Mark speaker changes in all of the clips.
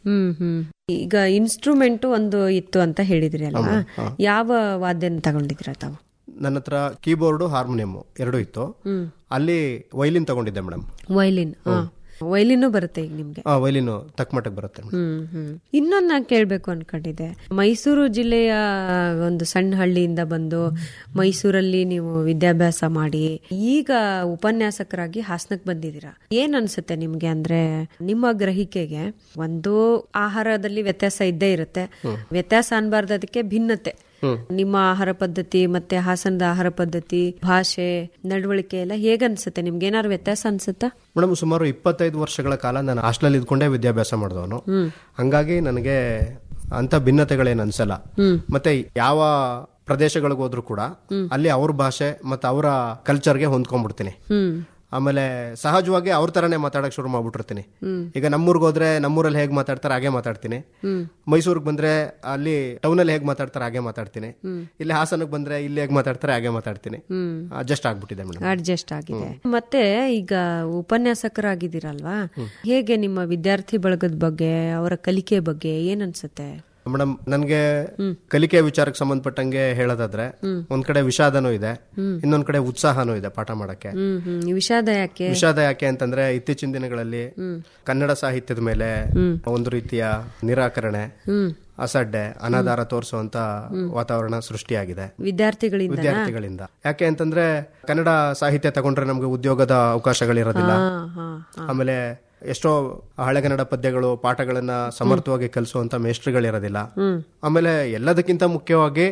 Speaker 1: ಹ್ಮ್ ಹ್ಮ್ ಈಗ ಇನ್ಸ್ಟ್ರೂಮೆಂಟ್ ಒಂದು ಇತ್ತು ಅಂತ ಹೇಳಿದ್ರಿ ಅಲ್ಲ ಯಾವ ವಾದ್ಯನ ತಗೊಂಡಿದ್ದೀರಾ ತಾವು
Speaker 2: ನನ್ನ ಹತ್ರ ಕೀಬೋರ್ಡು ಹಾರ್ಮೋನಿಯಂ ಎರಡು ಇತ್ತು ಅಲ್ಲಿ ವೈಲಿನ್ ತಗೊಂಡಿದ್ದೆ ಮೇಡಮ್
Speaker 1: ವೈಲಿನ್ ವೈಲಿನೂ ಬರುತ್ತೆ ಈಗ ನಿಮ್ಗೆ
Speaker 2: ಆ ವೈಲಿನ್ ತಕ್ಕ ಮಟ್ಟಕ್ಕೆ ಬರುತ್ತೆ ಮೇಡಮ್
Speaker 1: ಹ್ಮ್ ಹ್ಮ್ ಇನ್ನೊಂದು ನಾನು ಕೇಳಬೇಕು ಅನ್ಕೊಂಡಿದ್ದೆ ಮೈಸೂರು ಜಿಲ್ಲೆಯ ಒಂದು ಸಣ್ಣ ಹಳ್ಳಿಯಿಂದ ಬಂದು ಮೈಸೂರಲ್ಲಿ ನೀವು ವಿದ್ಯಾಭ್ಯಾಸ ಮಾಡಿ ಈಗ ಉಪನ್ಯಾಸಕರಾಗಿ ಹಾಸನಕ್ಕೆ ಬಂದಿದ್ದೀರಾ ಏನ್ ಅನ್ಸುತ್ತೆ ನಿಮ್ಗೆ ಅಂದ್ರೆ ನಿಮ್ಮ ಗ್ರಹಿಕೆಗೆ ಒಂದು ಆಹಾರದಲ್ಲಿ ವ್ಯತ್ಯಾಸ ಇದ್ದೇ ಇರುತ್ತೆ ವ್ಯತ್ಯಾಸ ಅನ್ಬಾರ್ದು ಅದಕ್ಕೆ ಭಿನ್ನತೆ ನಿಮ್ಮ ಆಹಾರ ಪದ್ಧತಿ ಮತ್ತೆ ಹಾಸನದ ಆಹಾರ ಪದ್ಧತಿ ಭಾಷೆ ನಡವಳಿಕೆ ಎಲ್ಲ ಹೇಗನ್ಸುತ್ತೆ ನಿಮ್ಗೆ ಏನಾದ್ರು ವ್ಯತ್ಯಾಸ ಅನ್ಸುತ್ತಾ
Speaker 2: ಮೇಡಮ್ ಸುಮಾರು ಇಪ್ಪತ್ತೈದು ವರ್ಷಗಳ ಕಾಲ ನಾನು ಹಾಸ್ಟೆಲ್ ಇದ್ಕೊಂಡೇ ವಿದ್ಯಾಭ್ಯಾಸ ಮಾಡಿದವನು ಹಂಗಾಗಿ ನನಗೆ ಅಂತ ಭಿನ್ನತೆಗಳೇನು ಅನ್ಸಲ್ಲ ಮತ್ತೆ ಯಾವ ಪ್ರದೇಶಗಳಿಗೆ ಹೋದ್ರು ಕೂಡ ಅಲ್ಲಿ ಅವ್ರ ಭಾಷೆ ಮತ್ತೆ ಅವರ ಕಲ್ಚರ್ಗೆ ಹೊಂದ್ಕೊಂಡ್ಬಿಡ್ತೀನಿ
Speaker 1: ಹ್ಮ್
Speaker 2: ಆಮೇಲೆ ಸಹಜವಾಗಿ ಅವ್ರ ತರನೇ ಮಾತಾಡಕ್ ಶುರು ಮಾಡ್ಬಿಟ್ಟಿರ್ತೀನಿ ಈಗ ನಮ್ಮೂರ್ಗೆ ಹೋದ್ರೆ ನಮ್ಮೂರಲ್ಲಿ ಹೇಗ್ ಮಾತಾಡ್ತಾರೆ ಹಾಗೆ ಮಾತಾಡ್ತೀನಿ ಮೈಸೂರಿಗೆ ಬಂದ್ರೆ ಅಲ್ಲಿ ಟೌನ್ ಅಲ್ಲಿ ಹೇಗ್ ಮಾತಾಡ್ತಾರೆ ಹಾಗೆ ಮಾತಾಡ್ತೀನಿ ಇಲ್ಲಿ ಹಾಸನಕ್ಕೆ ಬಂದ್ರೆ ಇಲ್ಲಿ ಹೇಗ್ ಮಾತಾಡ್ತಾರೆ ಹಾಗೆ ಮಾತಾಡ್ತೀನಿ ಅಡ್ಜಸ್ಟ್ ಆಗ್ಬಿಟ್ಟಿದೆ ಮೇಡಮ್
Speaker 1: ಅಡ್ಜಸ್ಟ್ ಆಗಿದೆ ಮತ್ತೆ ಈಗ ಉಪನ್ಯಾಸಕರಾಗಿದ್ದೀರಲ್ವಾ ಹೇಗೆ ನಿಮ್ಮ ವಿದ್ಯಾರ್ಥಿ ಬಳಗದ ಬಗ್ಗೆ ಅವರ ಕಲಿಕೆ ಬಗ್ಗೆ ಏನ್ ಅನ್ಸುತ್ತೆ
Speaker 2: ಮೇಡಮ್ ನನ್ಗೆ ಕಲಿಕೆ ವಿಚಾರಕ್ಕೆ ಸಂಬಂಧಪಟ್ಟಂಗೆ ಹೇಳೋದಾದ್ರೆ ಒಂದ್ ಕಡೆ ವಿಷಾದನೂ ಇದೆ ಇನ್ನೊಂದ್ ಕಡೆ ಉತ್ಸಾಹನೂ ಇದೆ ಪಾಠ ಮಾಡಕ್ಕೆ
Speaker 1: ಹ್ಮ್ ಹ್ಮ್ ಈ ವಿಷಾದ ಯಾಕೆ
Speaker 2: ವಿಷಾದ ಯಾಕೆ ಅಂತಂದ್ರೆ ಇತ್ತೀಚಿನ ದಿನಗಳಲ್ಲಿ ಕನ್ನಡ ಸಾಹಿತ್ಯದ ಮೇಲೆ ಒಂದು ರೀತಿಯ ನಿರಾಕರಣೆ ಅಸಡ್ಡೆ ಅನಾಧಾರ ತೋರಿಸುವಂತ ವಾತಾವರಣ ಸೃಷ್ಟಿಯಾಗಿದೆ
Speaker 1: ವಿದ್ಯಾರ್ಥಿಗಳಿಂದ
Speaker 2: ವಿದ್ಯಾರ್ಥಿಗಳಿಂದ ಯಾಕೆ ಅಂತಂದ್ರೆ ಕನ್ನಡ ಸಾಹಿತ್ಯ ತಗೊಂಡ್ರೆ ನಮ್ಗೆ ಉದ್ಯೋಗದ ಅವಕಾಶಗಳಿರೋದಿಲ್ಲ
Speaker 1: ಹಾ ಹಾ
Speaker 2: ಆಮೇಲೆ ಎಷ್ಟೋ ಹಳೆಗನ್ನಡ ಪದ್ಯಗಳು ಪಾಠಗಳನ್ನ ಸಮರ್ಥವಾಗಿ ಕಲಿಸುವಂತ ಮೇಷ್ಟ್ರಿಗಳಿರೋದಿಲ್ಲ ಆಮೇಲೆ ಎಲ್ಲದಕ್ಕಿಂತ ಮುಖ್ಯವಾಗಿ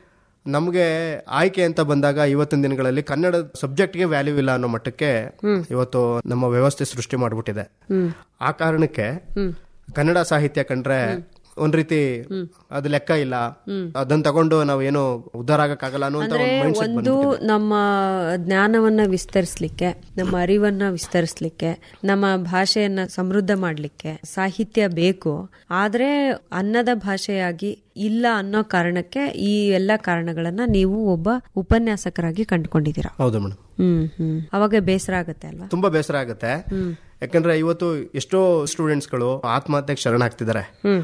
Speaker 2: ನಮ್ಗೆ ಆಯ್ಕೆ ಅಂತ ಬಂದಾಗ ಇವತ್ತಿನ ದಿನಗಳಲ್ಲಿ ಕನ್ನಡ ಸಬ್ಜೆಕ್ಟ್ಗೆ ವ್ಯಾಲ್ಯೂ ಇಲ್ಲ ಅನ್ನೋ ಮಟ್ಟಕ್ಕೆ ಇವತ್ತು ನಮ್ಮ ವ್ಯವಸ್ಥೆ ಸೃಷ್ಟಿ ಮಾಡ್ಬಿಟ್ಟಿದೆ ಆ ಕಾರಣಕ್ಕೆ ಕನ್ನಡ ಸಾಹಿತ್ಯ ಕಂಡ್ರೆ ಒಂದ್ ರೀತಿ ಅದು ಲೆಕ್ಕ ಇಲ್ಲ ಅದನ್ನ ತಗೊಂಡು ನಾವ್ ಏನು ಉದ್ಧಾರ ಆಗಕ್ಕಾಗಲ್ಲ ಅನ್ನುವಂತ
Speaker 1: ಅಂದ್ರೆ
Speaker 2: ಒಂದು ಮೈಂಡ್
Speaker 1: ಒಂದು ನಮ್ಮ ಜ್ಞಾನವನ್ನ ವಿಸ್ತರಿಸ್ಲಿಕ್ಕೆ ನಮ್ಮ ಅರಿವನ್ನ ವಿಸ್ತರಿಸ್ಲಿಕ್ಕೆ ನಮ್ಮ ಭಾಷೆಯನ್ನ ಸಮೃದ್ಧ ಮಾಡ್ಲಿಕ್ಕೆ ಸಾಹಿತ್ಯ ಬೇಕು ಆದ್ರೆ ಅನ್ನದ ಭಾಷೆಯಾಗಿ ಇಲ್ಲ ಅನ್ನೋ ಕಾರಣಕ್ಕೆ ಈ ಎಲ್ಲ ಕಾರಣಗಳನ್ನ ನೀವು ಒಬ್ಬ ಉಪನ್ಯಾಸಕರಾಗಿ ಕಂಡುಕೊಂಡಿದ್ದೀರಾ
Speaker 2: ಹೌದು ಮೇಡಮ್
Speaker 1: ಹ್ಮ್ ಹ್ಮ್ ಅವಾಗ ಬೇಸರ ಆಗತ್ತೆ ಅಲ್ವಾ
Speaker 2: ತುಂಬಾ ಬೇಸರ ಆಗುತ್ತೆ ಯಾಕಂದ್ರೆ ಇವತ್ತು ಎಷ್ಟೋ ಸ್ಟೂಡೆಂಟ್ಸ್ಗಳು ಆತ್ಮಹತ್ಯೆಗೆ ಶರಣಾಗ್ತಿದ್ದಾರೆ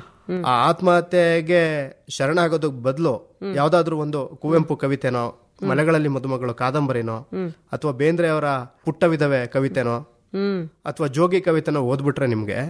Speaker 2: ಆ ಆತ್ಮಹತ್ಯೆಗೆ ಶರಣಾಗೋದಕ್ ಬದಲು ಯಾವ್ದಾದ್ರು ಒಂದು ಕುವೆಂಪು ಕವಿತೆನೋ ಮಲೆಗಳಲ್ಲಿ ಮದುಮಗಳು ಕಾದಂಬರಿನೋ ಅಥವಾ ಬೇಂದ್ರೆ ಅವರ ಪುಟ್ಟ ವಿಧವೆ ಕವಿತೆನೋ
Speaker 1: ಹ್ಮ್
Speaker 2: ಅಥವಾ ಜೋಗಿ ಕವಿತೆನೋ ಓದ್ಬಿಟ್ರೆ ನಿಮ್ಗೆ